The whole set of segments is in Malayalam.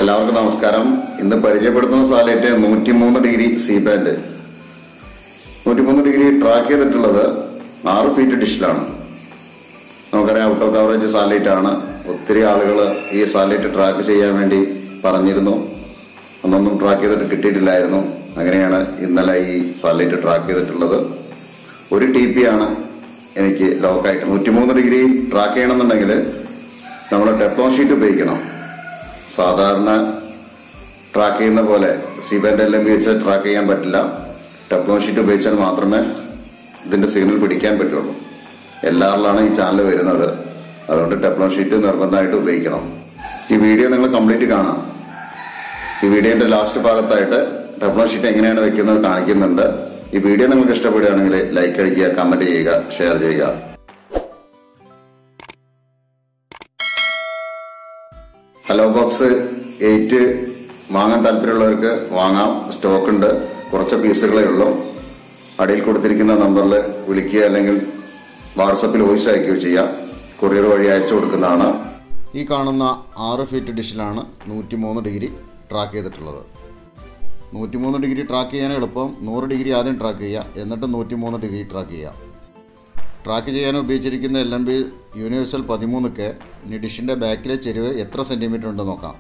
എല്ലാവർക്കും നമസ്കാരം ഇന്ന് പരിചയപ്പെടുത്തുന്ന സാലറ്റ് നൂറ്റിമൂന്ന് ഡിഗ്രി സി ബാൻഡ് നൂറ്റിമൂന്ന് ഡിഗ്രി ട്രാക്ക് ചെയ്തിട്ടുള്ളത് ആറ് ഫീറ്റ് ഡിഷിലാണ് നമുക്കറിയാം ഔട്ട് ഓഫ് കവറേജ് സാലൈറ്റ് ആണ് ഒത്തിരി ആളുകൾ ഈ സാലൈറ്റ് ട്രാക്ക് ചെയ്യാൻ വേണ്ടി പറഞ്ഞിരുന്നു അന്നൊന്നും ട്രാക്ക് ചെയ്തിട്ട് കിട്ടിയിട്ടില്ലായിരുന്നു അങ്ങനെയാണ് ഇന്നലെ ഈ സാലൈറ്റ് ട്രാക്ക് ചെയ്തിട്ടുള്ളത് ഒരു ടി പി ആണ് എനിക്ക് ലോക്കായിട്ട് നൂറ്റിമൂന്ന് ഡിഗ്രി ട്രാക്ക് ചെയ്യണമെന്നുണ്ടെങ്കിൽ നമ്മൾ ടെപ്ലോൺ ഷീറ്റ് ഉപയോഗിക്കണം സാധാരണ ട്രാക്ക് ചെയ്യുന്ന പോലെ സിബാൻഡ് എല്ലാം ഉപയോഗിച്ച് ട്രാക്ക് ചെയ്യാൻ പറ്റില്ല ടെപ്ലോൺ ഷീറ്റ് ഉപയോഗിച്ചാൽ മാത്രമേ ഇതിന്റെ സിഗ്നൽ പിടിക്കാൻ പറ്റുള്ളൂ എല്ലാവരിലാണ് ഈ ചാനൽ വരുന്നത് അതുകൊണ്ട് ടെപ്ലോൺ ഷീറ്റ് നിർബന്ധമായിട്ട് ഉപയോഗിക്കണം ഈ വീഡിയോ നിങ്ങൾ കംപ്ലീറ്റ് കാണാം ഈ വീഡിയോന്റെ ലാസ്റ്റ് ഭാഗത്തായിട്ട് ടെപ്ലോൺ ഷീറ്റ് എങ്ങനെയാണ് വെക്കുന്നത് കാണിക്കുന്നുണ്ട് ഈ വീഡിയോ നിങ്ങൾക്ക് ഇഷ്ടപ്പെടുകയാണെങ്കിൽ ലൈക്ക് അടിക്കുക കമന്റ് ചെയ്യുക ഷെയർ ചെയ്യുക ഹലോ ബോക്സ് എയ്റ്റ് വാങ്ങാൻ താല്പര്യമുള്ളവർക്ക് വാങ്ങാം സ്റ്റോക്ക് ഉണ്ട് കുറച്ച് പീസുകളേ ഉള്ളൂ അടിയിൽ കൊടുത്തിരിക്കുന്ന നമ്പറിൽ വിളിക്കുക അല്ലെങ്കിൽ വാട്സപ്പിൽ വോയിസ് അയക്കുകയോ ചെയ്യാം കൊറിയർ വഴി അയച്ചു കൊടുക്കുന്നതാണ് ഈ കാണുന്ന ആറ് ഫീറ്റ് ഡിഷിലാണ് നൂറ്റിമൂന്ന് ഡിഗ്രി ട്രാക്ക് ചെയ്തിട്ടുള്ളത് നൂറ്റിമൂന്ന് ഡിഗ്രി ട്രാക്ക് ചെയ്യാൻ എളുപ്പം നൂറ് ഡിഗ്രി ആദ്യം ട്രാക്ക് ചെയ്യുക എന്നിട്ട് നൂറ്റിമൂന്ന് ഡിഗ്രി ട്രാക്ക് ചെയ്യാം ട്രാക്ക് ചെയ്യാൻ ഉപയോഗിച്ചിരിക്കുന്ന എൽ എം ബി യൂണിവേഴ്സൽ പതിമൂന്ന് കെ ഇനി ഡിഷിൻ്റെ ബാക്കിലെ ചെരിവ് എത്ര സെൻറ്റിമീറ്റർ ഉണ്ടെന്ന് നോക്കാം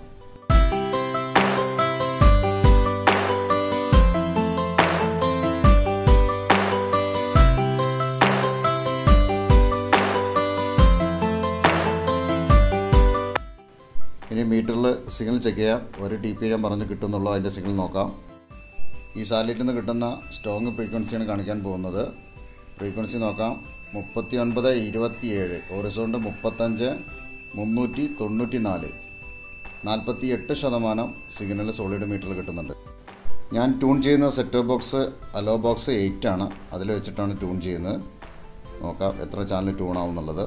ഇനി മീറ്ററിൽ സിഗ്നൽ ചെക്ക് ചെയ്യാം ഒരു ടി പി ഞാൻ പറഞ്ഞ് കിട്ടുന്നുള്ളൂ അതിൻ്റെ സിഗ്നൽ നോക്കാം ഈ സാറ്റലൈറ്റിൽ നിന്ന് കിട്ടുന്ന സ്ട്രോങ് ഫ്രീക്വൻസിയാണ് കാണിക്കാൻ പോകുന്നത് ഫ്രീക്വൻസി നോക്കാം മുപ്പത്തി ഒൻപത് ഇരുപത്തിയേഴ് ഹോറിസോണ്ട് മുപ്പത്തഞ്ച് മുന്നൂറ്റി തൊണ്ണൂറ്റി നാല് നാൽപ്പത്തി എട്ട് ശതമാനം സിഗ്നൽ സോളിഡ് മീറ്ററിൽ കിട്ടുന്നുണ്ട് ഞാൻ ട്യൂൺ ചെയ്യുന്ന സെറ്റ് ബോക്സ് അലോ ബോക്സ് എയ്റ്റ് ആണ് അതിൽ വെച്ചിട്ടാണ് ട്യൂൺ ചെയ്യുന്നത് നോക്കാം എത്ര ചാനൽ ട്യൂൺ ആവും എന്നുള്ളത്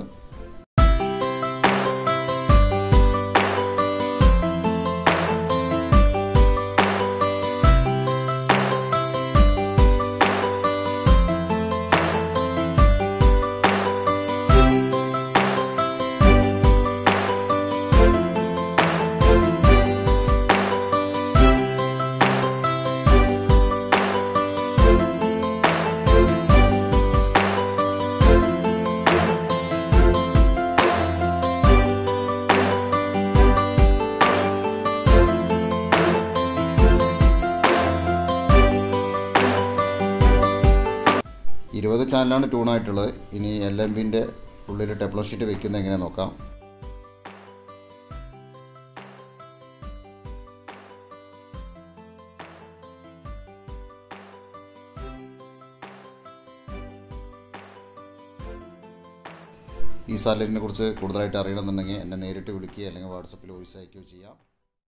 ഇരുപത് ചാനലാണ് ട്യൂൺ ആയിട്ടുള്ളത് ഇനി എൽ എം ബിൻ്റെ ഉള്ളിൽ ടെപ്ലോ ഷീറ്റ് വെക്കുന്നത് എങ്ങനെ നോക്കാം ഈ സാലറ്റിനെ കുറിച്ച് കൂടുതലായിട്ട് അറിയണമെന്നുണ്ടെങ്കിൽ എന്നെ നേരിട്ട് വിളിക്കുക അല്ലെങ്കിൽ വാട്സപ്പിൽ വോയിസ് അയക്കുകയോ ചെയ്യാം